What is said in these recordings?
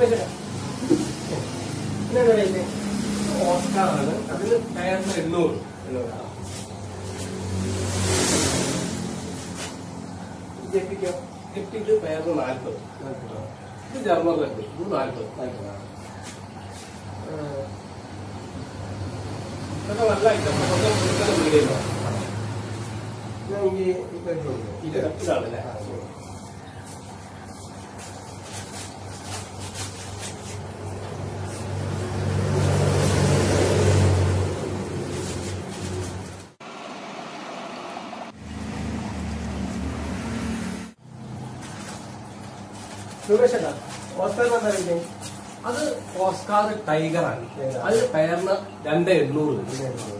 ഇതെന്താ റേറ്റ് ഓസ്കാറാണ് അതിന് ടയറിന് എണ്ണൂറ് ജെപ്പിക്കോ എട്ട് ഇത് ടയറിന് നാൽപ്പത് ഇത് ജർമ്മൻ റെഡ് ഇത് നാൽപ്പത് ഇതൊക്കെ നല്ല ഐറ്റം മീഡിയം എനിക്ക് ഇപ്പൊ ഇത് ഇതാണല്ലേ സുരേഷേട്ടാ ഓസ്കാർ എന്താ റേറ്റ് അത് ഓസ്കാർ ടൈഗറാണ് അത് ടയറിന് രണ്ട് എണ്ണൂറ് വരും.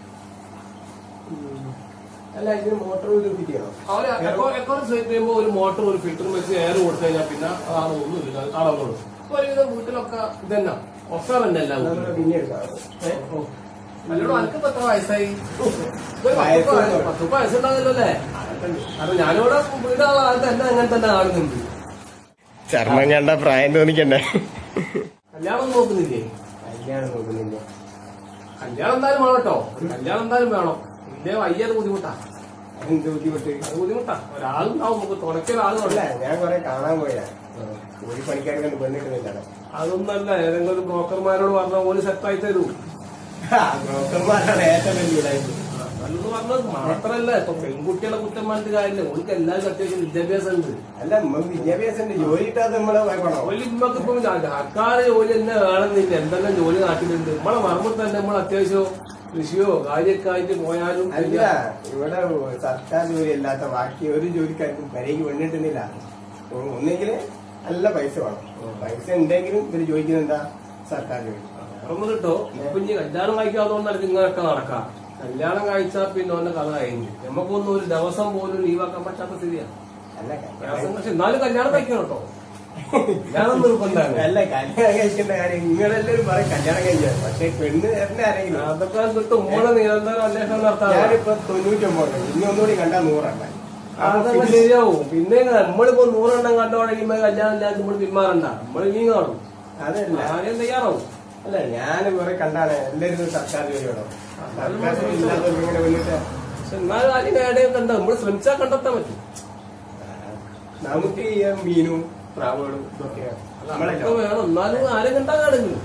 അല്ല ഇതിന് മോട്ടോർ ഇത് ഫിറ്റ് ചെയ്യണം അവര് എക്കോ- എക്കോൺ സെറ്റ് ചെയ്യുമ്പോൾ ഒരു മോട്ടർ ഒരു ഫിൽറ്ററും വെച്ച് എയർ കൊടുത്തു കഴിഞ്ഞാൽ പിന്നെ അതാണ് ഒന്നുമില്ല അളവുള്ളൂ ഇപ്പൊ ഒരുവിധം വീട്ടിലൊക്കെ ഇതന്നെ ഓസ്കാർ തന്നെ അല്ല നമ്മള് പിന്നെ എടുക്കാം നല്ലോണം അനക്ക് ഇപ്പൊ എത്ര വയസ്സായി ഒരു പത്ത് വയസ്സ് വയസ്സ് പത്ത് മുപ്പത് വയസ്സുണ്ടാവില്ലല്ലോ അല്ലേ കാരണം ഞാനിവിടെ വീടാളെ ആൾക്ക് എന്നെ അങ്ങനെ തന്നെ കാണുന്നുണ്ട് ചർമ്മം കണ്ട പ്രായം തോന്നിക്കണ്ടേ കല്യാണം നോക്കുന്നില്ലേ കല്യാണം നോക്കുന്നില്ല കല്യാണം എന്തായാലും വേണം കേട്ടോ കല്യാണം എന്തായാലും വേണം ഇല്ലേ വയ്യത് ബുദ്ധിമുട്ടാ എന്ത് ബുദ്ധിമുട്ട് അത് ബുദ്ധിമുട്ടാ ഒരാളുണ്ടാവും നമുക്ക് തുണയ്ക്ക് ഒരാൾ അല്ല ഞാൻ കൊറേ കാണാൻ പോയാ ഒരു പണിക്കാരെ കണ്ട് പെണ്ണിട്ടുന്നില്ല അതൊന്നല്ല ഏതെങ്കിലും ഒരു ബ്രോക്കർമാരോട് പറഞ്ഞ പോലെ സെറ്റായി തരൂ ബ്രോക്കർമാരാണ് ഏറ്റവും വലിയ ഇതായിട്ട് നല്ലത് പറഞ്ഞത് മാത്രല്ല ഇപ്പൊ പെൺകുട്ടികളെ കുറ്റം പറഞ്ഞിട്ട് കാര്യമില്ല ഓൾക്ക് എല്ലാവരും അത്യാവശ്യം വിദ്യാഭ്യാസം ഉണ്ട് അല്ല നമുക്ക് വിദ്യാഭ്യാസം ജോലി കിട്ടാതെ നമ്മളെ ഭയപ്പെടണോ ജോലി ഇമ്മക്ക് ഇപ്പൊ സർക്കാർ ജോലി തന്നെ വേണമെന്നില്ല എന്തെല്ലാം ജോലി നാട്ടിലുണ്ട് നമ്മളെ മർമ്മ തന്നെ നമ്മൾ അത്യാവശ്യം കൃഷിയോ കാര്യമൊക്കെ ആയിട്ട് പോയാലും അല്ല ഇവിടെ സർക്കാർ ജോലി അല്ലാത്ത ബാക്കി ഒരു ജോലിക്കാർക്കും പെരയ്ക്ക് പെണ്ണിട്ടുന്നില്ല ഒന്നെങ്കിൽ നല്ല പൈസ വേണം പൈസ ഉണ്ടെങ്കിലും ഇവര് ചോദിക്കുന്നത് എന്താ സർക്കാർ ജോലി മറന്നു കിട്ടോ ഇപ്പൊ ഇനി കല്യാണം കഴിക്കാത്തതുകൊണ്ടാണ് ഇങ്ങനെയൊക്കെ നടക്കാം കല്യാണം കഴിച്ചാൽ പിന്നെ ഓന്റെ കഥ കഴിഞ്ഞു നമുക്കൊന്നും ഒരു ദിവസം പോലും ലീവാക്കാൻ പറ്റാത്ത സ്ഥിതിയാണ് അല്ല പ്രയാസം പക്ഷെ എന്നാലും കല്യാണം കഴിക്കണം കേട്ടോ കല്യാണം നിർബന്ധമാണ് അല്ല കല്യാണം കഴിക്കേണ്ട കാര്യം നിങ്ങളെല്ലാവരും പറയും കല്യാണം കഴിക്കാൻ പക്ഷെ പെണ്ണ് തരുന്ന ആരെങ്കിലും അതൊക്കെ കിട്ടും ഉമ്മളെ നിരന്തരം അന്വേഷണം നടത്താൻ ഞാനിപ്പോ തൊണ്ണൂറ്റൊമ്പത് ഇനി ഒന്നുകൂടി കണ്ടാൽ നൂറെണ്ണ അതൊക്കെ ശരിയാവും പിന്നെ നമ്മളിപ്പോ നൂറെണ്ണം കണ്ടോടെങ്കിൽ കല്യാണം ഇല്ലാതെ നമ്മൾ പിന്മാറണ്ട നമ്മൾ ഇനി കാണും അതല്ല ആരെയും തയ്യാറാവും അല്ല ഞാൻ കുറെ കണ്ടാണ് എല്ലാവരും സർക്കാർ ജോലി വേണം സർക്കാർ ജോലി ഇല്ലാത്തവർക്ക് ഇങ്ങനെ വന്നിട്ട് പക്ഷെ എന്നാലും ആരും നേടെയും കണ്ട നമ്മൾ ശ്രമിച്ചാൽ കണ്ടെത്താൻ പറ്റും നമുക്ക് ഈ മീനും പ്രാവുകളും ഇതൊക്കെ നമ്മളല്ല അതൊക്കെ വേണം എന്നാലും ആരും കണ്ടാൽ കാണെങ്കിലും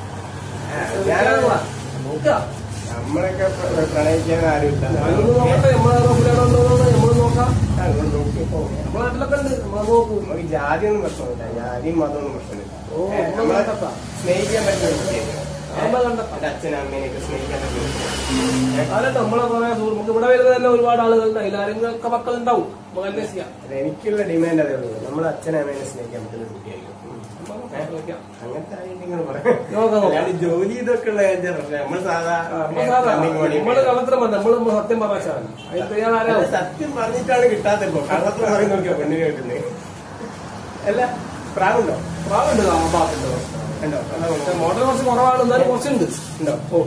നോക്കാം നമ്മളൊക്കെ പ്ര- പ്രണയിക്കാൻ ആരുമില്ല ഞാനൊന്ന് നോക്കട്ടെ നമ്മളെ റബ്ബിലാണോ നമ്മൾ നോക്കാം അതുകൊണ്ട് നോക്കി പോകും. നമ്മളെ നാട്ടിലൊക്കെ ഉണ്ട് നമ്മൾ നോക്കും നമുക്ക് ജാതിയൊന്നും പ്രശ്നമില്ല ജാതിയും മതമൊന്നും പ്രശ്നമില്ല ഓ, ഏ, നമ്മള് നമ്മളെ കണ്ടെത്താം. സ്നേഹിക്കാൻ പറ്റുന്ന വ്യക്തിയായിരിക്കും. നമ്മളെ കണ്ടെത്താം. എന്റെ അച്ഛനും അമ്മേനെയൊക്കെ സ്നേഹിക്കാൻ പറ്റുന്ന വ്യക്തി. അതല്ല നമ്മളെ കുറെ സുഹൃത്ത് നമുക്ക് ഇവിടെ വരുന്ന തന്നെ ഒരുപാട് ആളുകളുണ്ട് അതിലാരെങ്കിലും ഒക്കെ മക്കളുണ്ടാവും നമുക്ക് അന്വേഷിക്കാം അത് എനിക്കുള്ള ഡിമാൻഡ് അതേ ഉള്ളൂ നമ്മളെ അച്ഛനും അമ്മേനെ സ്നേഹിക്കാൻ പറ്റുന്ന കുട്ടിയായിരിക്കും നമുക്ക് നോക്കാം. അങ്ങനത്തെ ആരെയും നിങ്ങൾ പറയാം നോക്കാം, നോക്കാം. അല്ലാണ്ട് ജോലി ഇതൊക്കെ ഉള്ള കാര്യം പ്രശ്നം നമ്മൾ സാധാ നമ്മള് സാധാ നമ്മള് കള്ളത്തരം പറഞ്ഞ നമ്മള് നമ്മള് സത്യം പറഞ്ഞാൽ അതിന് തയ്യാറാരാവും അല്ല, സത്യം പറഞ്ഞിട്ടാണ് കിട്ടാത്തപ്പോ കള്ളത്തിൽ പറയും നോക്കിയോ പെണ്ണിന് കിട്ടുന്നത് അല്ല പ്രാവുണ്ടോ പ്രാവുണ്ട് ആ ഭാഗത്തുണ്ട് ഉണ്ടോ എന്നാ പക്ഷെ നോക്കാം. മോഡൽ കുറച്ച് കുറവാണ് എന്നാലും കുറച്ചുണ്ട് ഉണ്ടോ ഓ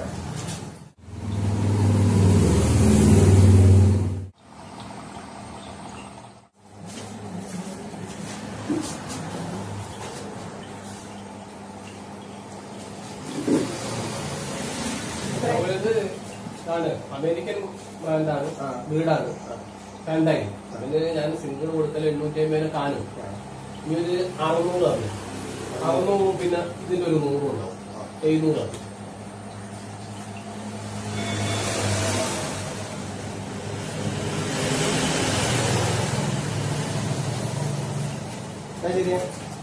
ഇത് ആണ് അമേരിക്കൻ ബ്രാൻഡാണ് ആ. വീടാണ് രണ്ടായി അതിന് ഞാൻ സിംഗിൾ കൊടുക്കൽ എണ്ണൂറ്റി അമ്പതിന് കാനും ഇനി ഒരു അറുന്നൂറാണ് അറുന്നൂറ് പിന്നെ ഇതിന്റെ ഒരു നൂറും ഉണ്ടാവും എഴുന്നൂറാണ് എന്നാ ശരിയാ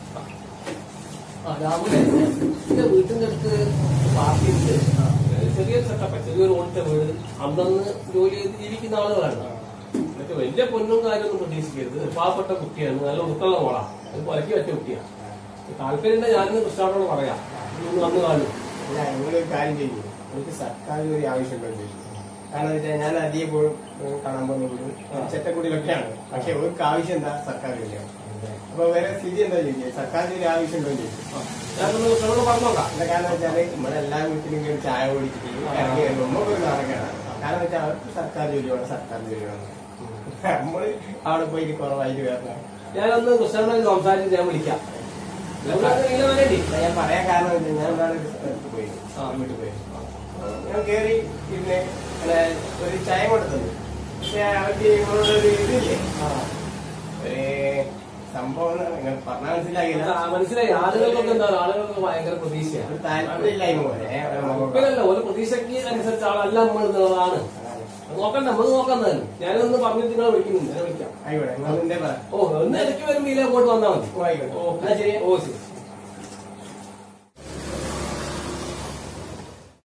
ആ രാവിലെ എന്റെ വീട്ടിന്റെ അടുത്ത് പാർട്ടി ഉണ്ട് ചെറിയൊരു സെറ്റപ്പ് ചെറിയൊരു ഓടിച്ച വീട് അന്നന്ന് ജോലി ചെയ്ത് ജീവിക്കുന്ന ആളുകളാണ് എന്നിട്ട് വലിയ പൊന്നും കാര്യമൊന്നും പ്രതീക്ഷിക്കരുത് ഒരു പാവപ്പെട്ട കുട്ടിയാണ് നല്ല ഉടുക്കുള്ള മോളാ അത് കൊലക്കി വെച്ച കുട്ടിയാണ് താല്പര്യം ഞാനിന്ന് കൃഷ്ണനോട് പറയാം ഇന്ന് വന്ന് കാണും അല്ല നിങ്ങളൊരു കാര്യം ചെയ്യും എനിക്ക് സർക്കാർ ജോലി ആവശ്യമുണ്ടോ എന്ന് ചോദിച്ചു കാരണം വെച്ചാൽ ഞാൻ അധികം പോയി കാണാൻ പോകുന്ന വീട് ചെറ്റക്കുടിയിലൊക്കെയാണ് പക്ഷെ അവർക്ക് ആവശ്യം എന്താ സർക്കാർ ജോലിയാണ് അപ്പൊ വേറെ സ്ഥിതി എന്താ ചോദിക്കുക സർക്കാർ ജോലി ആവശ്യമുണ്ടോ എന്ന് ചോദിച്ചു ഞാനൊന്ന് കൃഷ്ണനോട് പറഞ്ഞോക്കാം എന്താ കാരണം വെച്ചാല് നമ്മുടെ എല്ലാ വീട്ടിലും ഇങ്ങനെ ചായ കുടിച്ചിട്ട് ഇറങ്ങി വരുമ്പോ നമുക്ക് ഒരു നാണക്കേടാണ് കാരണം വെച്ചാൽ അവർക്ക് സർക്കാർ ജോലി വേണം സർക്കാർ ജോലി വേണം നമ്മള് അവിടെ പോയിട്ട് കുറവായിട്ട് വരണം ഞാനൊന്ന് കൃഷ്ണനോട് സംസാരിച്ച് ഞാൻ വിളിക്കാം ഇങ്ങനെ വരേണ്ടി ഞാൻ പറയാൻ കാരണം എന്താ, ഞാൻ ഒരാളെ ഒരു സ്ഥലത്ത് പോയി ആ. വീട്ടിൽ പോയി ഞാൻ കേറി പിന്നെ ഇങ്ങനെ ഒരു ചായ കൊണ്ട് തന്നു പക്ഷെ അവർക്ക് ഇവരോട് ഒരു ഇതില്ലേ ഒരു സംഭവം നിങ്ങൾ പറഞ്ഞാൽ മനസ്സിലാകില്ല ആ, മനസ്സിലായി ആളുകൾക്കൊക്കെ എന്താ ആളുകൾക്ക് ഭയങ്കര പ്രതീക്ഷയാണ് ഒരു താല്പര്യമില്ലായ്മ പോലെ ഏ, ഒരു മുഖം. ഒരിക്കലല്ല ഒരു പ്രതീക്ഷയ്ക്ക് അനുസരിച്ച് ആളല്ല നമ്മൾ എന്നുള്ളതാണ് അതാണ്. അത് നോക്കണ്ട നമുക്ക് നോക്കാം എന്തായാലും ഞാനൊന്ന് പറഞ്ഞിട്ട് നിങ്ങളെ വിളിക്കുന്നുണ്ട് ഞാൻ വിളിക്കാം ആയിക്കോട്ടെ നിങ്ങൾ നിന്റെ പറ ഓ ഒന്ന് ഇടയ്ക്ക് വരുമ്പോ ഇതിലെ അങ്ങോട്ട് വന്നാൽ മതി ഓ, ആയിക്കോട്ടെ ഓ എന്നാ ശരി ഓ ശരി